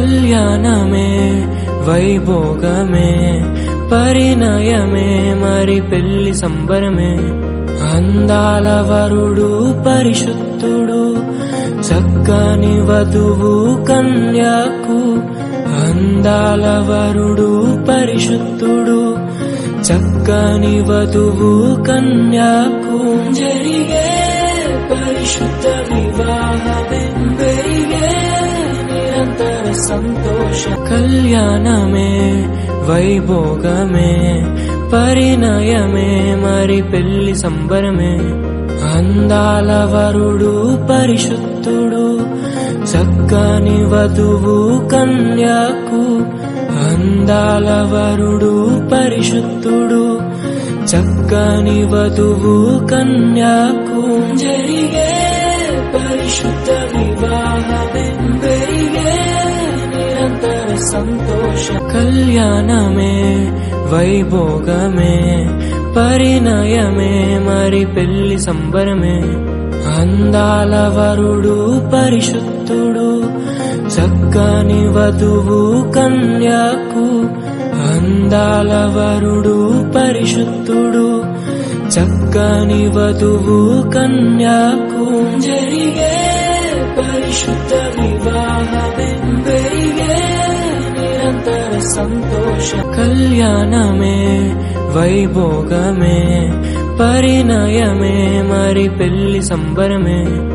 కళ్యాణమే వైభోగమే పరిణయమే మరి పెళ్లి సంబరమే అందాల వరుడు పరిశుద్ధుడు చక్కని వధువు కన్యాకు అందాల వరుడు పరిశుద్ధుడు చక్కని వధువు కన్యాకు జరిగే పరిశుద్ధ వివాహమే పెరిగే నిరంతర సంతోష కళ్యాణమే వైభోగమే పరిణయమే మరి పెళ్లి సంబరమే అందాల వరుడు పరిశుద్ధుడు చక్కని వధువు కన్యాకు అందాల వరుడు పరిశుద్ధుడు చక్కని వధువు కన్యాకు జరిగే పరిశుద్ధ వివాహమే పెరిగే నిరంతర సంతోష కళ్యాణమే వైభోగమే పరిణయమే మరి పెళ్లి సంబరమే అందాల వరుడు పరిశుద్ధుడు చక్కని వధువు కన్యాకు అందాల వరుడు పరిశుద్ధుడు చక్కని వధువు కన్యాకు జరిగే పరిశుద్ధ వివాహమే పెరిగే నిరంతర సంతోష కళ్యాణమే వైభోగమే పరిణయమే మరి పెళ్లి సంబరమే